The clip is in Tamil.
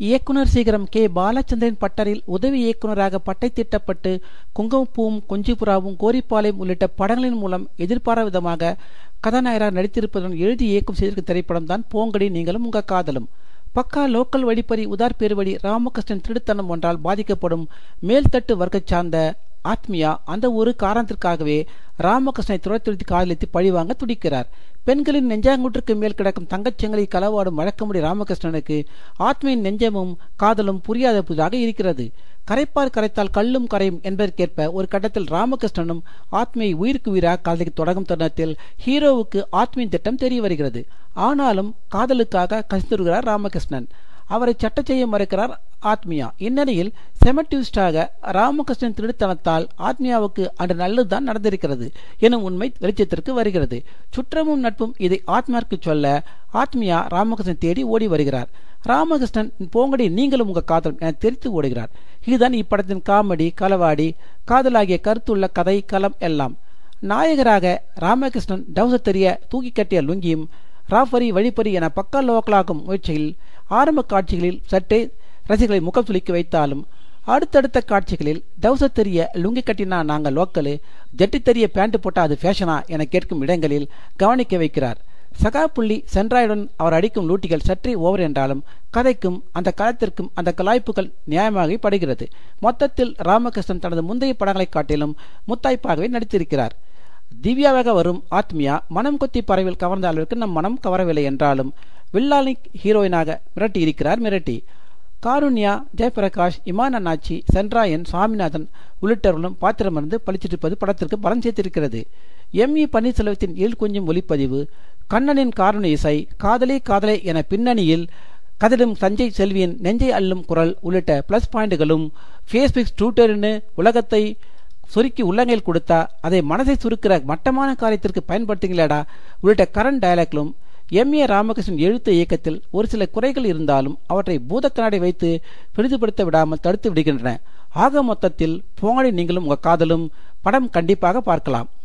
இயக்குனர் சீக்கிரம் கே பாலச்சந்திரன் பட்டரில் உதவி இயக்குநராக பட்டை திட்டப்பட்டு குங்குமப்பூவும் கொஞ்சிபுறாவும் கோரிப்பாளையம் உள்ளிட்ட படங்களின் மூலம் எதிர்பாராத விதமாக கதாநாயகராக நடித்திருப்பதுடன் எழுதி இயக்கம் செய்திருக்கும் திரைப்படம் தான் போங்கடி நீங்களும் உங்க காதலும் பக்கா லோக்கல் வழிப்பறி உதார் பேருவழி ராமகிருஷ்ணன் திருத்தனம் ஒன்றால் பாதிக்கப்படும் மேல்தட்டு வர்க்க சார்ந்த ஆத்மியா அந்த ஒரு காரணத்திற்காகவே ராமகிருஷ்ணனை துரத்துறுத்தி காதலித்து பழிவாங்க துடிக்கிறார் பெண்களின் நெஞ்சாங்குற்றுக்கு மேல் கிடக்கும் தங்கச்செங்கலை களவாடும் வழக்கமுடி ராமகிருஷ்ணனுக்கு ஆத்மியின் நெஞ்சமும் காதலும் புரியாத புதிதாக இருக்கிறது கரைப்பார் கரைத்தால் கல்லும் கரையும் என்பதற்கேற்ப ஒரு கட்டத்தில் ராமகிருஷ்ணனும் ஆத்மியை உயிருக்கு உயிராக காதலிக்க தொடங்கும் தருணத்தில் ஹீரோவுக்கு ஆத்மியின் திட்டம் தெரிய வருகிறது ஆனாலும் காதலுக்காக கசிந்துருகிறார் ராமகிருஷ்ணன் அவரை சட்ட செய்ய மறுக்கிறார் ஆத்மியா இந்நிலையில் செமட்டிவிஸ்டாக ராமகிருஷ்ணன் திருத்தனத்தால் ஆத்மியாவுக்கு அன்று நல்லதுதான் நடந்திருக்கிறது எனும் உண்மை வெளிச்சத்திற்கு வருகிறது சுற்றமும் நட்பும் இதை ஆத்மாவுக்கு சொல்ல ஆத்மியா ராமகிருஷ்ணன் தேடி ஓடி வருகிறார் ராமகிருஷ்ணன் போங்கடி நீங்களும் உங்க காதல் என தெரித்து ஓடுகிறார் இதுதான் இப்படத்தின் காமெடி களவாடி காதலாகிய கருத்துள்ள கதை களம் எல்லாம் நாயகராக ராமகிருஷ்ணன் டவுசர் தெரிய தூக்கி கட்டிய லுங்கியும் ராஃபரி வழிப்பறி என பக்கா லோக்கலாக்கும் முயற்சியில் ஆரம்ப காட்சிகளில் சற்றே ரசிகர்களை முகம் சுளிக்க வைத்தாலும் அடுத்தடுத்த காட்சிகளில் டவுசர் தெரிய லுங்கி கட்டினா நாங்க லோக்கலு ஜட்டி தெரிய பேண்ட் போட்டா அது ஃபேஷனா என கேட்கும் இடங்களில் கவனிக்க வைக்கிறார் சகா புள்ளி சென்றாயுடன் அவர் அடிக்கும் லூட்டிகள் சற்றே ஓவர் என்றாலும் கதைக்கும் அந்த களத்திற்கும் அந்த கலாய்ப்புகள் நியாயமாக படுகிறது மொத்தத்தில் ராமகிருஷ்ணன் தனது முந்தைய படங்களை காட்டிலும் முத்தாய்ப்பாகவே நடித்திருக்கிறார் திவ்யாவாக வரும் ஆத்மியா மனம் கொத்தி பறவையில் கவர்ந்த அளவிற்கு நம் மனம் கவரவில்லை என்றாலும் வில்லானிக் ஹீரோயினாக மிரட்டி இருக்கிறார் மிரட்டி காருண்யா ஜெயபிரகாஷ் இமான் அண்ணாச்சி சென்றாயன் சுவாமிநாதன் உள்ளிட்டவர்களும் பாத்திரமிருந்து பளிச்சிட்டிருப்பது படத்திற்கு பலம் சேர்த்திருக்கிறது எம் இ பன்னீர்செல்வத்தின் ஏழு கொஞ்சம் ஒளிப்பதிவு கண்ணனின் காரண இசை காதலே காதலே என பின்னணியில் கதிடும் சஞ்சய் செல்வியின் நெஞ்சை அள்ளும் குரல் உள்ளிட்ட பிளஸ் பாயிண்டுகளும் ஃபேஸ்புக் ட்விட்டர்னு உலகத்தை சுருக்கி உள்ளங்கையில் கொடுத்தா அதை மனதை சுருக்கிற மட்டமான காரியத்திற்கு பயன்படுத்துங்களேடா உள்ளிட்ட கரண்ட் டயலாக்களும் எம் ஏ ராமகிருஷ்ணன் எழுத்த இயக்கத்தில் ஒரு சில குறைகள் இருந்தாலும் அவற்றை பூதக்கண்ணாடி வைத்து பெரிதுபடுத்த விடாமல் தடுத்து விடுகின்றன ஆக மொத்தத்தில் போங்கடி நீங்களும் உங்க காதலும் படம் கண்டிப்பாக பார்க்கலாம்